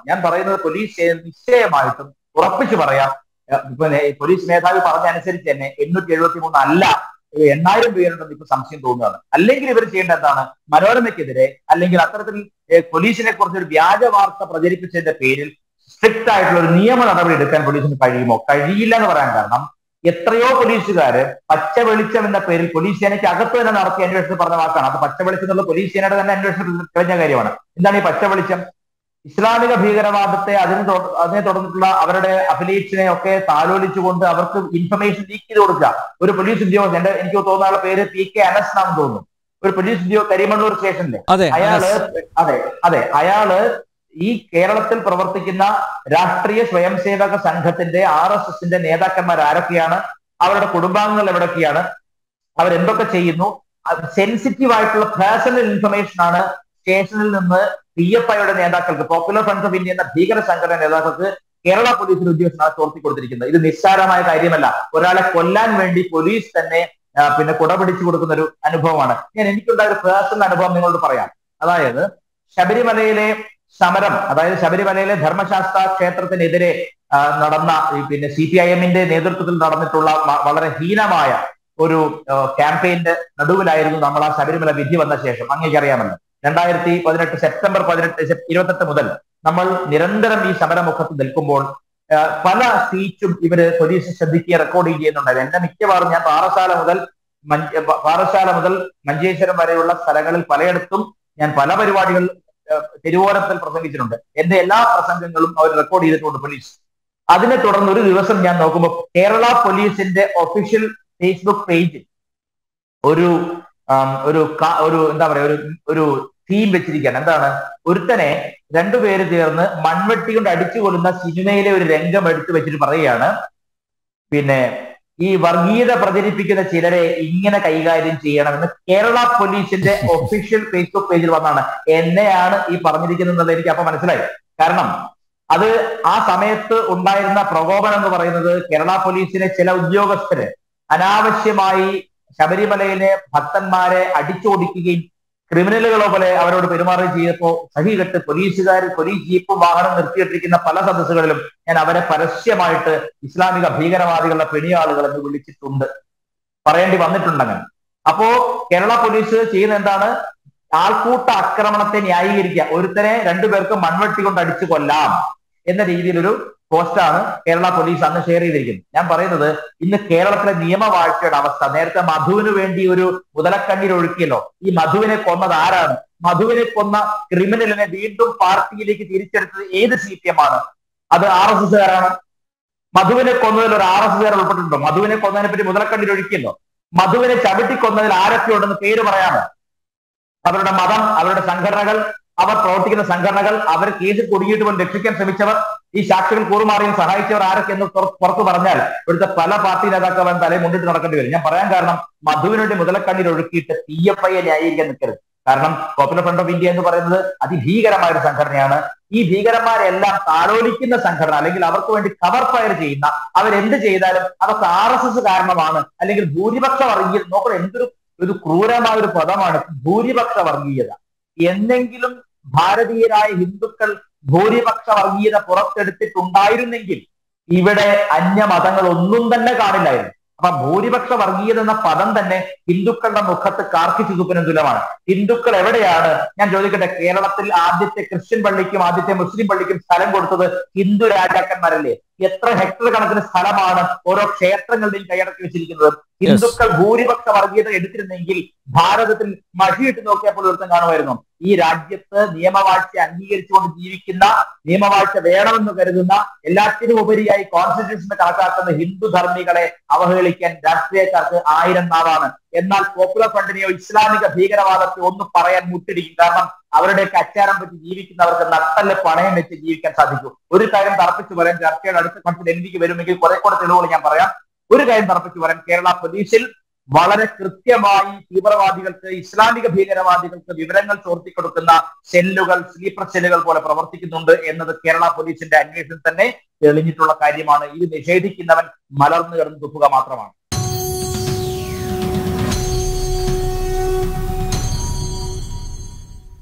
ഞാൻ പറയുന്നത് പോലീസ് നിശ്ചയമായിട്ടും ഉറപ്പിച്ചു പറയാം ഏഹ് ഇപ്പൊ നേ- പോലീസ് മേധാവി പറഞ്ഞ അനുസരിച്ച് തന്നെ എണ്ണൂറ്റി എഴുപത്തി മൂന്ന് അല്ല ഇത് എണ്ണായിരം പേരുണ്ടെന്ന് ഇപ്പൊ സംശയം തോന്നുകയാണ് അല്ലെങ്കിൽ ഇവർ ചെയ്യേണ്ട എന്താണ് മനോരമയ്ക്കെതിരെ അല്ലെങ്കിൽ അത്തരത്തിൽ ഏഹ് പോലീസിനെ കുറിച്ച് ഒരു വ്യാജ വാർത്ത പ്രചരിപ്പിച്ചതിന്റെ പേരിൽ സ്ട്രിക്റ്റ് ആയിട്ടുള്ള ഒരു നിയമ നടപടി എടുക്കാൻ പോലീസിന് കഴിയുമോ കഴിയില്ല എന്ന് പറയാൻ കാരണം എത്രയോ പോലീസുകാര് പച്ച വെളിച്ചം എന്ന പേരിൽ പോലീസ് സേനയ്ക്ക് അകത്ത് തന്നെ നടത്തിയ അന്വേഷണത്തിൽ പറഞ്ഞ വാക്കാണ് അത് പച്ച വെളിച്ചം എന്നുള്ള പോലീസ് സേനയുടെ തന്നെ അന്വേഷണത്തിൽ കഴിഞ്ഞ കാര്യമാണ് എന്താണ് ഈ പച്ച വെളിച്ചം ഇസ്ലാമിക ഭീകരവാദത്തെ അതിന് തൊ- അതിനെ തുടർന്നിട്ടുള്ള അവരുടെ അഫിലിയേറ്റ്സിനെ ഒക്കെ താലോലിച്ചുകൊണ്ട് അവർക്ക് ഇൻഫർമേഷൻ ലീക്ക് ചെയ്ത് കൊടുക്കുക ഒരു പോലീസ് ഉദ്യോഗസ്ഥൻ എന്റെ എനിക്ക് തോന്നുന്ന ആളുടെ പേര് പി കെ അനസ് എന്നാണെന്ന് തോന്നുന്നു ഒരു പോലീസ് ഉദ്യോഗ കരിമണ്ണൂർ സ്റ്റേഷനിലെ അതെ അയാള് അനസ്. അതെ അതെ അയാള് ഈ കേരളത്തിൽ പ്രവർത്തിക്കുന്ന രാഷ്ട്രീയ സ്വയം സേവക സംഘത്തിന്റെ ആർ എസ് എസിന്റെ നേതാക്കന്മാർ ആരൊക്കെയാണ് അവരുടെ കുടുംബാംഗങ്ങൾ എവിടൊക്കെയാണ് അവരെന്തൊക്കെ ചെയ്യുന്നു സെൻസിറ്റീവ് ആയിട്ടുള്ള പേഴ്സണൽ ഇൻഫർമേഷൻ ആണ് സ്റ്റേഷനിൽ നിന്ന് പി എഫ് ഐയുടെ നേതാക്കൾക്ക് പോപ്പുലർ ഫ്രണ്ട്സ് ഓഫ് ഇന്ത്യ എന്ന ഭീകര സംഘടന നേതാക്കൾക്ക് കേരള പോലീസിന് ഉദ്യോഗസ്ഥനാണ് ചോർത്തി കൊടുത്തിരിക്കുന്നത് ഇത് നിസ്സാരമായ കാര്യമല്ല ഒരാളെ കൊല്ലാൻ വേണ്ടി പോലീസ് തന്നെ ആ, പിന്നെ കുട പിടിച്ചു കൊടുക്കുന്ന ഒരു അനുഭവമാണ് ഞാൻ എനിക്കുണ്ടായ ഒരു പേഴ്സണൽ അനുഭവം നിങ്ങളോട് പറയാം അതായത് ശബരിമലയിലെ സമരം അതായത് ശബരിമലയിലെ ധർമ്മശാസ്ത്ര ക്ഷേത്രത്തിനെതിരെ ആ, നടന്ന ഈ പിന്നെ സി പി ഐ എമ്മിന്റെ നേതൃത്വത്തിൽ നടന്നിട്ടുള്ള വ- വളരെ ഹീനമായ ഒരു ക്യാമ്പയിന്റെ നടുവിലായിരുന്നു നമ്മൾ ആ ശബരിമല വിധി വന്ന ശേഷം അങ്ങേക്ക് അറിയാമല്ലോ രണ്ടായിരത്തി പതിനെട്ട് സെപ്റ്റംബർ പതിനെട്ട് സെപ്- ഇരുപത്തെട്ട് മുതൽ നമ്മൾ നിരന്തരം ഈ സമരമുഖത്ത് നിൽക്കുമ്പോൾ ആ, പല സ്പീച്ചും ഇവര് പോലീസ് ശ്രദ്ധിക്കുക റെക്കോർഡിംഗ് ചെയ്യുന്നുണ്ടായിരുന്നു എന്റെ മിക്കവാറും ഞാൻ പാറശാല മുതൽ മഞ്ച- പ- പാറശാല മുതൽ മഞ്ചേശ്വരം വരെയുള്ള സ്ഥലങ്ങളിൽ പലയിടത്തും ഞാൻ പല പരിപാടികൾ ആ, തിരുവോരത്തിൽ പ്രസംഗിച്ചിട്ടുണ്ട് എന്റെ എല്ലാ പ്രസംഗങ്ങളും അവർ റെക്കോർഡ് ചെയ്തിട്ടുണ്ട് പോലീസ് അതിനെ തുടർന്ന് ഒരു ദിവസം ഞാൻ നോക്കുമ്പോൾ കേരള പോലീസിന്റെ ഒഫീഷ്യൽ ഫേസ്ബുക്ക് പേജിൽ ഒരു ആം, ഒരു ക- ഒരു എന്താ പറയാ ഒരു ഒരു തീം വെച്ചിരിക്കുകയാണ് എന്താണ് ഒരുത്തനെ രണ്ടുപേര് ചേർന്ന് മൺവെട്ടി കൊണ്ട് അടിച്ചു കൊല്ലുന്ന സിനിമയിലെ ഒരു രംഗം എടുത്തു വെച്ചിട്ട് പറയുകയാണ് പിന്നെ ഈ വർഗീയത പ്രചരിപ്പിക്കുന്ന ചിലരെ ഇങ്ങനെ കൈകാര്യം ചെയ്യണമെന്ന് കേരള പോലീസിന്റെ ഒഫീഷ്യൽ ഫേസ്ബുക്ക് പേജിൽ വന്നാണ് എന്നെയാണ് ഈ പറഞ്ഞിരിക്കുന്നത് എന്നുള്ളത് എനിക്ക് അപ്പൊ മനസ്സിലായി കാരണം അത് ആ സമയത്ത് ഉണ്ടായിരുന്ന പ്രകോപനം എന്ന് പറയുന്നത് കേരള പോലീസിലെ ചില ഉദ്യോഗസ്ഥര് അനാവശ്യമായി ശബരിമലയിലെ ഭക്തന്മാരെ അടിച്ചോടിക്കുകയും ക്രിമിനലുകളെ പോലെ അവരോട് പെരുമാറുകയും ചെയ്തപ്പോ സഹികെട്ട് പോലീസുകാർ പോലീസ് ജീപ്പും വാഹനം നിർത്തിയിട്ടിരിക്കുന്ന പല സദസ്സുകളിലും ഞാൻ അവരെ പരസ്യമായിട്ട് ഇസ്ലാമിക ഭീകരവാദികളുടെ പെണിയാളുകൾ എന്ന് വിളിച്ചിട്ടുണ്ട് പറയേണ്ടി വന്നിട്ടുണ്ട് അങ്ങനെ അപ്പോ കേരള പോലീസ് ചെയ്യുന്ന എന്താണ് ആൾക്കൂട്ട ആക്രമണത്തെ ന്യായീകരിക്കുക ഒരുത്തനെ രണ്ടുപേർക്ക് മൺവെട്ടി കൊണ്ട് അടിച്ചു കൊല്ലാം എന്ന രീതിയിലൊരു പോസ്റ്റാണ് കേരള പോലീസ് അന്ന് ഷെയർ ചെയ്തിരിക്കുന്നത് ഞാൻ പറയുന്നത് ഇന്ന് കേരളത്തിലെ നിയമവാഴ്ചയുടെ അവസ്ഥ നേരത്തെ മധുവിന് വേണ്ടി ഒരു മുതലക്കണ്ണീർ ഒഴുക്കിയല്ലോ ഈ മധുവിനെ കൊന്നത് ആരാണ് മധുവിനെ കൊന്ന ക്രിമിനലിനെ വീണ്ടും പാർട്ടിയിലേക്ക് തിരിച്ചെടുത്തത് ഏത് സി പി എം ആണ് അത് ആർ എസ് എസ്സുകാരാണ് മധുവിനെ കൊന്നതിൽ ഒരു ആർ എസ് എസ്സുകാർ ഉൾപ്പെട്ടിട്ടുണ്ടോ മധുവിനെ കൊന്നതിനെ പറ്റി മുതലക്കണ്ണീർ ഒഴുക്കിയല്ലോ മധുവിനെ ചവിട്ടി കൊന്നതിൽ ആരൊക്കെ ഉണ്ടെന്ന് പേര് പറയാമോ അവരുടെ മതം അവരുടെ സംഘടനകൾ അവർ പ്രവർത്തിക്കുന്ന സംഘടനകൾ അവർ കേസിൽ കുടുങ്ങിയിട്ട് പോലും രക്ഷിക്കാൻ ശ്രമിച്ചവർ ഈ സാക്ഷികൾ കൂറുമാറിയും സഹായിച്ചവർ ആരൊക്കെ എന്ന് പുറ- പുറത്തു പറഞ്ഞാൽ ഇവിടുത്തെ പല പാർട്ടി നേതാക്കളും തലയിൽ മുന്നിട്ട് നടക്കേണ്ടി വരും ഞാൻ പറയാൻ കാരണം മധുവിന് വേണ്ടി മുതലക്കണ്ണീർ ഒഴുക്കിയിട്ട് പി എഫ് ഐയെ ന്യായീകരിക്കാൻ നിൽക്കരുത് കാരണം പോപ്പുലർ ഫ്രണ്ട് ഓഫ് ഇന്ത്യ എന്ന് പറയുന്നത് അതിഭീകരമായ ഒരു സംഘടനയാണ് ഈ ഭീകരന്മാരെല്ലാം താലോലിക്കുന്ന സംഘടന അല്ലെങ്കിൽ അവർക്ക് വേണ്ടി കവർ ഫയർ ചെയ്യുന്ന അവരെന്ത് ചെയ്താലും അതൊക്കെ ആർ എസ് എസ് കാരണമാണ് അല്ലെങ്കിൽ ഭൂരിപക്ഷ വർഗീയത നോക്കണം എന്തൊരു ഒരു ക്രൂരമായ ഒരു പദമാണ് ഭൂരിപക്ഷ വർഗീയത എന്നെങ്കിലും ഭാരതീയരായ ഹിന്ദുക്കൾ ഭൂരിപക്ഷ വർഗീയത പുറത്തെടുത്തിട്ടുണ്ടായിരുന്നെങ്കിൽ ഇവിടെ അന്യമതങ്ങൾ ഒന്നും തന്നെ കാണില്ലായിരുന്നു അപ്പൊ ഭൂരിപക്ഷ വർഗീയത എന്ന പദം തന്നെ ഹിന്ദുക്കളുടെ മുഖത്ത് കാർക്കിച്ചു തുപ്പന തുലമാണ് ഹിന്ദുക്കൾ എവിടെയാണ് ഞാൻ ചോദിക്കട്ടെ കേരളത്തിൽ ആദ്യത്തെ ക്രിസ്ത്യൻ പള്ളിക്കും ആദ്യത്തെ മുസ്ലിം പള്ളിക്കും സ്ഥലം കൊടുത്തത് ഹിന്ദു രാജാക്കന്മാരല്ലേ എത്ര ഹെക്ടർ കണക്കിന് സ്ഥലമാണ് ഓരോ ക്ഷേത്രങ്ങളുടെയും കൈയടക്കി വെച്ചിരിക്കുന്നത് ഹിന്ദുക്കൾ ഭൂരിപക്ഷ വർഗീയത എടുത്തിരുന്നെങ്കിൽ ഭാരതത്തിൽ മഷിയിട്ട് നോക്കിയപ്പോൾ ഒരുത്തം കാണുമായിരുന്നു ഈ രാജ്യത്ത് നിയമവാഴ്ച അംഗീകരിച്ചുകൊണ്ട് ജീവിക്കുന്ന നിയമവാഴ്ച വേണമെന്ന് കരുതുന്ന എല്ലാത്തിനും ഉപരിയായി കോൺസ്റ്റിറ്റ്യൂഷനെ കണക്കാക്കുന്ന ഹിന്ദു ധർമ്മികളെ അവഹേളിക്കാൻ രാഷ്ട്രീയക്കാർക്ക് ആയിരം നാവാണ് എന്നാൽ പോപ്പുലർ ഫ്രണ്ടിനെയോ ഇസ്ലാമിക ഭീകരവാദത്തെ ഒന്നും പറയാൻ മുട്ടിടിക്കും കാരണം അവരുടെയൊക്കെ അച്ചാരം പറ്റി ജീവിക്കുന്നവർക്ക് നട്ടല് പണയം വെച്ച് ജീവിക്കാൻ സാധിക്കും ഒരു കാര്യം തറപ്പിച്ചു പറയാൻ ചർച്ചയുടെ അടുത്ത കണക്കിൽ എനിക്ക് വരുമെങ്കിൽ കുറെ കൂടെ തെളിവുകൾ ഞാൻ പറയാം ഒരു കാര്യം തറപ്പിച്ചു പറയാൻ കേരള പോലീസിൽ വളരെ കൃത്യമായി തീവ്രവാദികൾക്ക് ഇസ്ലാമിക ഭീകരവാദികൾക്ക് വിവരങ്ങൾ ചോർത്തിക്കൊടുക്കുന്ന സെല്ലുകൾ സ്ലീപ്പർ സെല്ലുകൾ പോലെ പ്രവർത്തിക്കുന്നുണ്ട് എന്നത് കേരള പോലീസിന്റെ അന്വേഷണം തന്നെ തെളിഞ്ഞിട്ടുള്ള കാര്യമാണ് ഇത് നിഷേധിക്കുന്നവൻ മലർന്നു കിടന്ന് തുപ്പുക മാത്രമാണ്